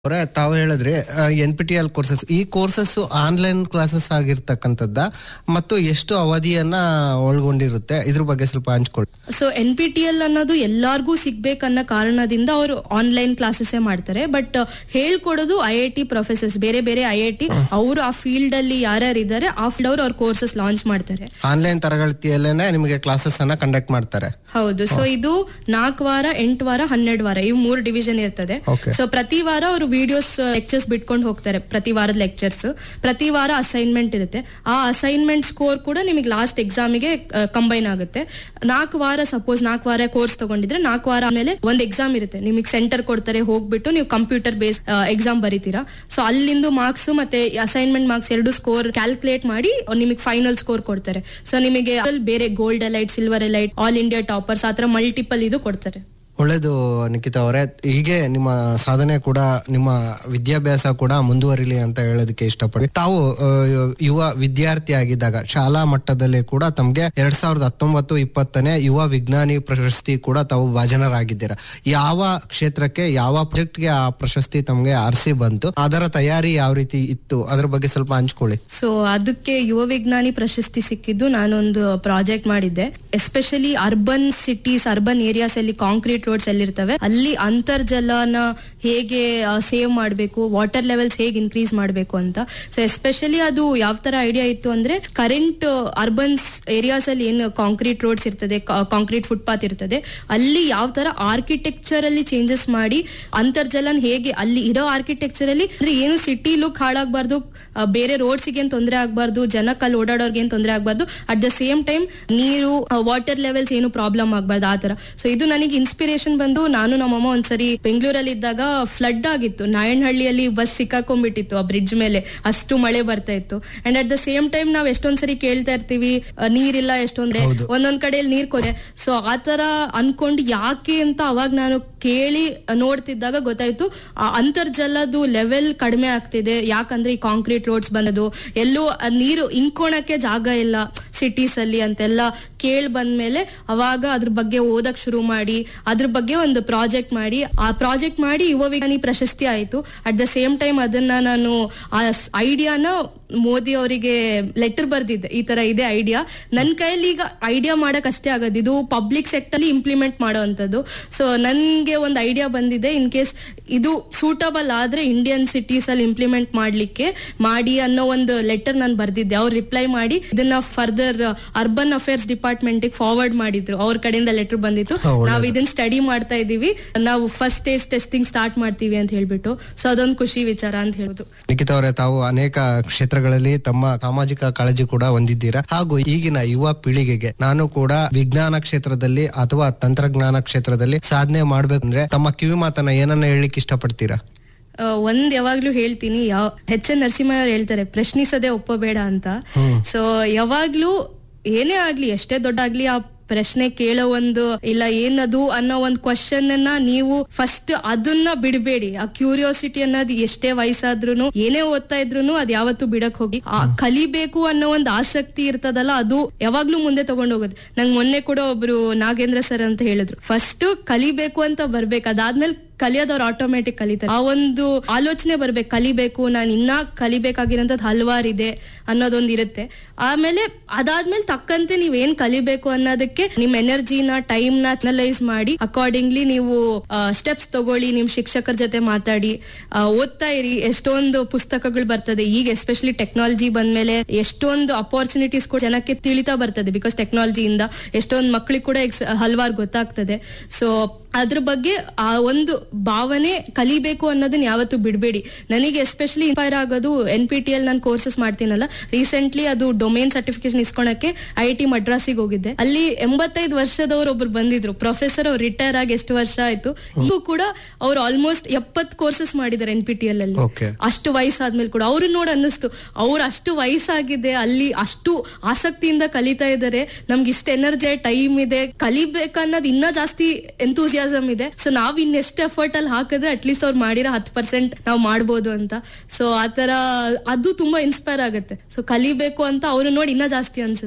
ಅವರೇ ತಾವು ಹೇಳಿದ್ರಿ N P T L courses ಈ ಕೋರ್ಸಸ್ ಆನ್ಲೈನ್ ಕ್ಲಾಸಸ್ ಆಗಿರ್ತಕ್ಕಂಥದ್ದ ಮತ್ತು ಎಷ್ಟು ಅವಧಿಯನ್ನ ಒಳಗೊಂಡಿರುತ್ತೆ ಇದ್ರ ಬಗ್ಗೆ ಸ್ವಲ್ಪ ಹಂಚ್ಕೊಳ್ಳಿ so N P T L ಅನ್ನೋದು ಎಲ್ಲಾರ್ಗೂ ಸಿಗ್ಬೇಕನ್ನೋ ಕಾರಣದಿಂದ ಅವರು ಆನ್ಲೈನ್ ಕ್ಲಾಸಸ್ ಮಾಡ್ತಾರೆ ಬಟ್ ಹೇಳ್ಕೊಡೋದು ಐ ಐ ಟಿ ಪ್ರೊಫೆಸರ್ಸ್ ಬೇರೆ ಬೇರೆ ಐ ಐ ಟಿ ಅವರು ಆ ಫೀಲ್ಡ್ ಅಲ್ಲಿ ಯಾರ್ಯಾರು ಇದ್ದಾರೆ ಆ ಫೀಲ್ಡ್ ಅವರು ಅವ್ರ ಕೋರ್ಸಸ್ ಲಾಂಚ್ ಮಾಡ್ತಾರೆ ಆನ್ಲೈನ್ ತರಗತಿಯಲ್ಲೇನೆ ನಿಮಗೆ ಕ್ಲಾಸಸ್ ಅನ್ನ ಕಂಡಕ್ಟ್ ಮಾಡ್ತಾರೆ ಹೌದು ಸೊ ಇದು ನಾಲ್ಕು ವಾರ ಎಂಟು ವಾರ ಹನ್ನೆರಡು ವಾರ ಇವು ಮೂರು ಡಿವಿಷನ್ ಇರ್ತದೆ Okay. ಸೊ ಪ್ರತಿ ವಾರ ಅವರು ವಿಡಿಯೋಸ್ ಲೆಕ್ಚರ್ಸ್ ಬಿಟ್ಕೊಂಡು ಹೋಗ್ತಾರೆ ಪ್ರತಿ ವಾರದ ಲೆಕ್ಚರ್ಸ್ ಪ್ರತಿ ವಾರ ಅಸೈನ್ಮೆಂಟ್ ಇರುತ್ತೆ ಆ ಅಸೈನ್ಮೆಂಟ್ ಸ್ಕೋರ್ ಕೂಡ ನಿಮಗೆ ಲಾಸ್ಟ್ ಎಕ್ಸಾಮಿಗೆ ಕಂಬೈನ್ ಆಗುತ್ತೆ ನಾಲ್ಕು ವಾರ ಸಪೋಸ್ ನಾಲ್ಕು ವಾರ ಕೋರ್ಸ್ ತಗೊಂಡಿದ್ರೆ ನಾಲ್ಕು ವಾರ ಆಮೇಲೆ ಒಂದು ಎಕ್ಸಾಮ್ ಇರುತ್ತೆ ನಿಮಗೆ ಸೆಂಟರ್ ಕೊಡ್ತಾರೆ ಹೋಗ್ಬಿಟ್ಟು ನೀವು ಕಂಪ್ಯೂಟರ್ ಬೇಸ್ ಎಕ್ಸಾಮ್ ಬರೀತೀರಾ ಸೊ ಅಲ್ಲಿಂದು ಮಾರ್ಕ್ಸ್ ಮತ್ತೆ ಅಸೈನ್ಮೆಂಟ್ ಮಾರ್ಕ್ಸ್ ಎರಡು ಸ್ಕೋರ್ ಕ್ಯಾಲ್ಕುಲೇಟ್ ಮಾಡಿ ನಿಮಗೆ ಫೈನಲ್ ಸ್ಕೋರ್ ಕೊಡ್ತಾರೆ ಸೊ ನಿಮಗೆ ಅದ್ರಲ್ಲಿ ಬೇರೆ gold elite silver elite all India toppers ಆತರ ಮಲ್ಟಿಪಲ್ ಇದು ಕೊಡ್ತಾರೆ ಒಳ್ಳೇದು ನಿಖಿತಾ ಅವರೇ ಹೀಗೆ ನಿಮ್ಮ ಸಾಧನೆ ಕೂಡ ನಿಮ್ಮ ವಿದ್ಯಾಭ್ಯಾಸ ಕೂಡ ಮುಂದುವರಿಲಿ ಅಂತ ಹೇಳೋದಕ್ಕೆ ಇಷ್ಟಪಡಿ ತಾವು ಆ, ಯುವ ವಿದ್ಯಾರ್ಥಿ ಆಗಿದ್ದಾಗ ಶಾಲಾ ಮಟ್ಟದಲ್ಲಿ ಕೂಡ ತಮ್ಗೆ ಎರಡ್ ಸಾವಿರದ ಹತ್ತೊಂಬತ್ತು ಇಪ್ಪತ್ತನೇ ಯುವ ವಿಜ್ಞಾನಿ ಪ್ರಶಸ್ತಿ ಕೂಡ ತಾವು ಭಾಜನರಾಗಿದ್ದೀರಾ ಯಾವ ಕ್ಷೇತ್ರಕ್ಕೆ ಯಾವ ಪ್ರಾಜೆಕ್ಟ್ಗೆ ಆ ಪ್ರಶಸ್ತಿ ತಮ್ಗೆ ಆರಿಸಿ ಬಂತು ಅದರ ತಯಾರಿ ಯಾವ ರೀತಿ ಇತ್ತು ಅದ್ರ ಬಗ್ಗೆ ಸ್ವಲ್ಪ ಹಂಚ್ಕೊಳ್ಳಿ ಸೊ ಅದಕ್ಕೆ ಯುವ ವಿಜ್ಞಾನಿ ಪ್ರಶಸ್ತಿ ಸಿಕ್ಕಿದ್ದು ನಾನೊಂದು ಪ್ರಾಜೆಕ್ಟ್ ಮಾಡಿದ್ದೆ especially urban cities urban areas ಅಲ್ಲಿ ಕಾಂಕ್ರೀಟ್ ರೋಡ್ಸ್ ಅಲ್ಲಿ ಇರ್ತವೆ ಅಲ್ಲಿ ಅಂತರ್ಜಲನ ಹೇಗೆ ಸೇವ್ ಮಾಡಬೇಕು ವಾಟರ್ ಲೆವೆಲ್ಸ್ ಹೇಗೆ ಇನ್ಕ್ರೀಸ್ ಮಾಡಬೇಕು ಅಂತ ಸೊ ಎಸ್ಪೆಷಲಿ ಅದು ಯಾವ ತರ ಐಡಿಯಾ ಇತ್ತು ಅಂದ್ರೆ ಕರೆಂಟ್ ಅರ್ಬನ್ಸ್ ಏರಿಯಾಸ್ ಅಲ್ಲಿ ಏನು ಕಾಂಕ್ರೀಟ್ ರೋಡ್ಸ್ ಇರ್ತದೆ ಕಾಂಕ್ರೀಟ್ ಫುಟ್ಪಾತ್ ಇರ್ತದೆ ಅಲ್ಲಿ ಯಾವ ತರ ಆರ್ಕಿಟೆಕ್ಚರ್ ಅಲ್ಲಿ ಚೇಂಜಸ್ ಮಾಡಿ ಅಂತರ್ಜಲನ ಹೇಗೆ ಅಲ್ಲಿ ಇರೋ ಆರ್ಕಿಟೆಕ್ಚರ್ ಅಲ್ಲಿ ಅಂದ್ರೆ ಏನು ಸಿಟಿ ಲುಕ್ ಹಾಳಾಗಬಾರ್ದು ಬೇರೆ ರೋಡ್ಸ್ ಗೆ ತೊಂದರೆ ಆಗಬಾರ್ದು ಜನಕ್ಕೆ ಅಲ್ಲಿ ಓಡಾಡೋರ್ಗೆ ಏನು ತೊಂದರೆ ಆಗಬಾರ್ದು ಅಟ್ ದ ಸೇಮ್ ಟೈಮ್ ನೀರು ವಾಟರ್ ಲೆವೆಲ್ಸ್ ಏನು ಪ್ರಾಬ್ಲಮ್ ಆಗಬಾರ್ದು ಆ ತರ ಸೊ ಇದು ನನಗೆ ಇನ್ಸ್ಪಿರೇಷನ್ ಬಂದು ನಾನು ನಮ್ಮಮ್ಮ ಒಂದ್ಸರಿ ಬೆಂಗಳೂರಲ್ಲಿ ಇದ್ದಾಗ ಫ್ಲಡ್ ಆಗಿತ್ತು ನಾಯಣಹಳ್ಳಿಯಲ್ಲಿ ಬಸ್ ಸಿಕ್ಕಾಕೊಂಡ್ಬಿಟ್ಟಿತ್ತು ಆ ಬ್ರಿಡ್ಜ್ ಮೇಲೆ ಅಷ್ಟು ಮಳೆ ಬರ್ತಾ ಇತ್ತು and at the same time ನಾವ್ ಎಷ್ಟೊಂದ್ಸರಿ ಕೇಳ್ತಾ ಇರ್ತೀವಿ ಆ, ನೀರಿಲ್ಲ ಎಷ್ಟೊಂದ್ರೆ ಒಂದೊಂದ್ ಕಡೆಯಲ್ಲಿ ನೀರ್ ಕೊರೆ ಸೊ ಆತರ ಅನ್ಕೊಂಡು ಯಾಕೆ ಅಂತ ಅವಾಗ ನಾನು ಕೇಳಿ ನೋಡ್ತಿದ್ದಾಗ ಗೊತ್ತಾಯ್ತು ಆ ಅಂತರ್ಜಲದ್ದು ಲೆವೆಲ್ ಕಡಿಮೆ ಆಗ್ತಿದೆ ಯಾಕಂದ್ರೆ ಈ ಕಾಂಕ್ರೀಟ್ ರೋಡ್ಸ್ ಬಂದದು ಎಲ್ಲೂ ಆ ನೀರು ಇಂಕೋಣಕ್ಕೆ ಜಾಗ ಇಲ್ಲ ಸಿಟೀಸ್ ಅಲ್ಲಿ ಅಂತೆಲ್ಲ ಕೇಳ್ ಬಂದ್ಮೇಲೆ ಅವಾಗ ಅದ್ರ ಬಗ್ಗೆ ಓದಕ್ ಶುರು ಮಾಡಿ ಅದ್ರ ಬಗ್ಗೆ ಒಂದು ಪ್ರಾಜೆಕ್ಟ್ ಮಾಡಿ ಆ ಪ್ರಾಜೆಕ್ಟ್ ಮಾಡಿ ಯುವ ವಿಜ್ಞಾನಿ ಪ್ರಶಸ್ತಿ ಆಯ್ತು ಅಟ್ ದ ಸೇಮ್ ಟೈಮ್ ಅದನ್ನ ನಾನು ಆ ಐಡಿಯಾನ ಮೋದಿ ಅವರಿಗೆ ಲೆಟರ್ ಬರ್ದಿದ್ದೆ ಈ ತರ ಇದೆ ಐಡಿಯಾ ನನ್ನ ಕೈಯಲ್ಲಿ ಈಗ ಐಡಿಯಾ ಮಾಡಕ್ ಅಷ್ಟೇ ಆಗೋದು ಇದು ಪಬ್ಲಿಕ್ ಸೆಕ್ಟರ್ ಅಲ್ಲಿ ಇಂಪ್ಲಿಮೆಂಟ್ ಮಾಡೋವಂಥದ್ದು ಸೊ ನನ್ಗೆ ಒಂದು ಐಡಿಯಾ ಬಂದಿದೆ ಇನ್ ಕೇಸ್ ಇದು ಸೂಟಬಲ್ ಆದ್ರೆ ಇಂಡಿಯನ್ ಸಿಟೀಸ್ ಅಲ್ಲಿ ಇಂಪ್ಲಿಮೆಂಟ್ ಮಾಡ್ಲಿಕ್ಕೆ ಮಾಡಿ ಅನ್ನೋ ಒಂದು ಲೆಟರ್ ನಾನು ಬರ್ದಿದ್ದೆ ಅವ್ರು ರಿಪ್ಲೈ ಮಾಡಿ ಇದನ್ನ further urban affairs department forward ಮಾಡಿದ್ರು ಅವ್ರ ಕಡೆಯಿಂದ ಲೆಟರ್ ಬಂದಿತ್ತು ನಾವ್ ಇದನ್ನ ಸ್ಟಡಿ ಮಾಡ್ತಾ ಇದೀವಿ ನಾವು ಫಸ್ಟ್ ಸ್ಟೇಜ್ ಟೆಸ್ಟಿಂಗ್ ಸ್ಟಾರ್ಟ್ ಮಾಡ್ತೀವಿ ಅಂತ ಹೇಳ್ಬಿಟ್ಟು ಸೊ ಅದೊಂದು ಖುಷಿ ವಿಚಾರ ಅಂತ ಹೇಳುದು ನಿಖಿತಾ ಅವರೇ ತಾವು ಅನೇಕ ಕ್ಷೇತ್ರಗಳಲ್ಲಿ ತಮ್ಮ ಸಾಮಾಜಿಕ ಕಾಳಜಿ ಕೂಡ ಹೊಂದಿದ್ದೀರಾ ಹಾಗೂ ಈಗಿನ ಯುವ ಪೀಳಿಗೆಗೆ ನಾನು ಕೂಡ ವಿಜ್ಞಾನ ಕ್ಷೇತ್ರದಲ್ಲಿ ಅಥವಾ ತಂತ್ರಜ್ಞಾನ ಕ್ಷೇತ್ರದಲ್ಲಿ ಸಾಧನೆ ಮಾಡ್ಬೇಕಂದ್ರೆ ತಮ್ಮ ಕಿವಿ ಮಾತನ್ನ ಏನನ್ನ ಹೇಳಲಿಕ್ಕೆ ಇಷ್ಟಪಡ್ತೀರಾ ಆ, ಒಂದ್ ಯಾವಾಗ್ಲೂ ಹೇಳ್ತೀನಿ ಯಾವ ಎಚ್ ಎನ್ ನರಸಿಂಹ ಅವ್ರು ಹೇಳ್ತಾರೆ ಪ್ರಶ್ನಿಸದೆ ಒಪ್ಪಬೇಡ ಅಂತ ಸೊ ಯಾವಾಗ್ಲೂ ಏನೇ ಆಗ್ಲಿ ಎಷ್ಟೇ ದೊಡ್ಡ ಆಗ್ಲಿ ಆ ಪ್ರಶ್ನೆ ಕೇಳೋ ಒಂದು ಇಲ್ಲ ಏನದು ಅನ್ನೋ ಒಂದು ಕ್ವಶನ್ ಅನ್ನ ನೀವು ಫಸ್ಟ್ ಅದನ್ನ ಬಿಡಬೇಡಿ ಆ ಕ್ಯೂರಿಯಾಸಿಟಿ ಅನ್ನೋದು ಎಷ್ಟೇ ವಯಸ್ಸಾದ್ರೂ ಏನೇ ಓದ್ತಾ ಇದ್ರು ಅದ್ ಯಾವತ್ತೂ ಬಿಡಕ್ ಹೋಗಿ ಆ ಕಲಿಬೇಕು ಅನ್ನೋ ಒಂದು ಆಸಕ್ತಿ ಇರ್ತದಲ್ಲ ಅದು ಯಾವಾಗ್ಲೂ ಮುಂದೆ ತಗೊಂಡ್ ಹೋಗುತ್ತೆ ನಂಗೆ ಮೊನ್ನೆ ಕೂಡ ಒಬ್ರು ನಾಗೇಂದ್ರ ಸರ್ ಅಂತ ಹೇಳಿದ್ರು ಫಸ್ಟ್ ಕಲಿಬೇಕು ಅಂತ ಬರ್ಬೇಕು ಅದಾದ್ಮೇಲೆ ಕಲಿಯೋದವ್ರು ಆಟೋಮೆಟಿಕ್ ಕಲಿತಾರೆ ಆ ಒಂದು ಆಲೋಚನೆ ಬರ್ಬೇಕು ಕಲಿಬೇಕು ನಾನು ಇನ್ನ ಕಲಿಬೇಕಾಗಿರೋಂಥದ್ದು ಹಲವಾರಿದೆ ಅನ್ನೋದೊಂದು ಇರುತ್ತೆ ಆಮೇಲೆ ಅದಾದ್ಮೇಲೆ ತಕ್ಕಂತೆ ನೀವ್ ಏನ್ ಕಲಿಬೇಕು ಅನ್ನೋದಕ್ಕೆ ನಿಮ್ ಎನರ್ಜಿನ ಟೈಮ್ ನ ಚನಲೈಸ್ ಮಾಡಿ ಅಕಾರ್ಡಿಂಗ್ಲಿ ನೀವು ಸ್ಟೆಪ್ಸ್ ತಗೊಳ್ಳಿ ನಿಮ್ ಶಿಕ್ಷಕರ ಜೊತೆ ಮಾತಾಡಿ ಆ, ಓದ್ತಾ ಇರಿ ಎಷ್ಟೊಂದು ಪುಸ್ತಕಗಳು ಬರ್ತದೆ ಈಗ ಎಸ್ಪೆಷಲಿ ಟೆಕ್ನಾಲಜಿ ಬಂದ್ಮೇಲೆ ಎಷ್ಟೊಂದು ಅಪಾರ್ಚುನಿಟೀಸ್ ಕೂಡ ಜನಕ್ಕೆ ತಿಳಿತಾ ಬರ್ತದೆ ಬಿಕಾಸ್ ಟೆಕ್ನಾಲಜಿಯಿಂದ ಎಷ್ಟೊಂದು ಮಕ್ಳಿಗೆ ಕೂಡ ಹಲವಾರು ಗೊತ್ತಾಗ್ತದೆ ಸೊ ಅದ್ರ ಬಗ್ಗೆ ಆ ಒಂದು ಭಾವನೆ ಕಲಿಬೇಕು ಅನ್ನೋದನ್ನ ಯಾವತ್ತೂ ಬಿಡಬೇಡಿ ನನಗೆ ಎಸ್ಪೆಷಲಿ ಇನ್ಸ್ಪೈರ್ ಆಗೋದು ಎನ್ ಪಿ ಟಿ ಎಲ್ ನಾನು ಕೋರ್ಸಸ್ ಮಾಡ್ತೀನಲ್ಲ ರೀಸೆಂಟ್ಲಿ ಅದು ಡೊಮೇನ್ ಸರ್ಟಿಫಿಕೇಶನ್ ಇಸ್ಕೊಳಕ್ಕೆ ಐ ಟಿ ಮಡ್ರಾಸಿಗೆ ಹೋಗಿದ್ದೆ ಅಲ್ಲಿ ಎಂಬತ್ತೈದು ವರ್ಷದವ್ರು ಒಬ್ರು ಬಂದಿದ್ರು ಪ್ರೊಫೆಸರ್ ಅವ್ರು ರಿಟೈರ್ ಆಗಿ ಎಷ್ಟು ವರ್ಷ ಆಯ್ತು ಈಗೂ ಕೂಡ ಅವ್ರು ಆಲ್ಮೋಸ್ಟ್ ಎಪ್ಪತ್ ಕೋರ್ಸಸ್ ಮಾಡಿದ್ದಾರೆ ಎನ್ ಪಿ ಟಿ ಎಲ್ ಅಲ್ಲಿ ಓಕೆ ಅಷ್ಟು ವಯಸ್ಸಾದ್ಮೇಲೆ ಕೂಡ ಅವ್ರು ನೋಡಿ ಅನ್ನಿಸ್ತು ಅವ್ರು ಅಷ್ಟು ವಯಸ್ಸಾಗಿದೆ ಅಲ್ಲಿ ಅಷ್ಟು ಆಸಕ್ತಿಯಿಂದ ಕಲಿತಾ ಇದ್ದಾರೆ ನಮ್ಗೆ ಇಷ್ಟು ಎನರ್ಜಿ ಟೈಮ್ ಇದೆ ಕಲಿಬೇಕನ್ನೋದು ಇನ್ನ ಜಾಸ್ತಿ ಎಂತೂಸಿಯಾಸಮ್ ಇದೆ ಸೊ ನಾವ್ ಇನ್ನೆಷ್ಟು ಎಫರ್ಟ್ ಅಲ್ಲಿ ಹಾಕಿದ್ರೆ ಅಟ್ಲೀಸ್ಟ್ ಅವ್ರು ಮಾಡಿರೋ ಹತ್ತು ಪರ್ಸೆಂಟ್ ನಾವು ಮಾಡ್ಬೋದು ಅಂತ ಸೊ ಆತರ ಅದು ತುಂಬಾ ಇನ್ಸ್ಪೈರ್ ಆಗುತ್ತೆ ಸೊ ಕಲಿಬೇಕು ಅಂತ ಅವ್ರು ನೋಡಿ ಇನ್ನ ಜಾಸ್ತಿ ಅನ್ಸುತ್ತೆ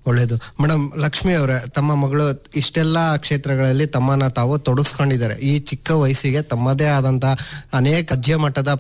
ಒಳ್ಳೇದು ಮೇಡಮ್ ಲಕ್ಷ್ಮಿ ಅವರೇ ತಮ್ಮ ಮಗಳು ಇಷ್ಟೆಲ್ಲಾ ಕ್ಷೇತ್ರಗಳಲ್ಲಿ ತಮ್ಮನ್ನ ತಾವು ತೊಡಗಿಸ್ಕೊಂಡಿದ್ದಾರೆ ಈ ಚಿಕ್ಕ ವಯಸ್ಸಿಗೆ ತಮ್ಮದೇ ಆದಂತ ಅನೇಕ ರಾಜ್ಯ ಮಟ್ಟದ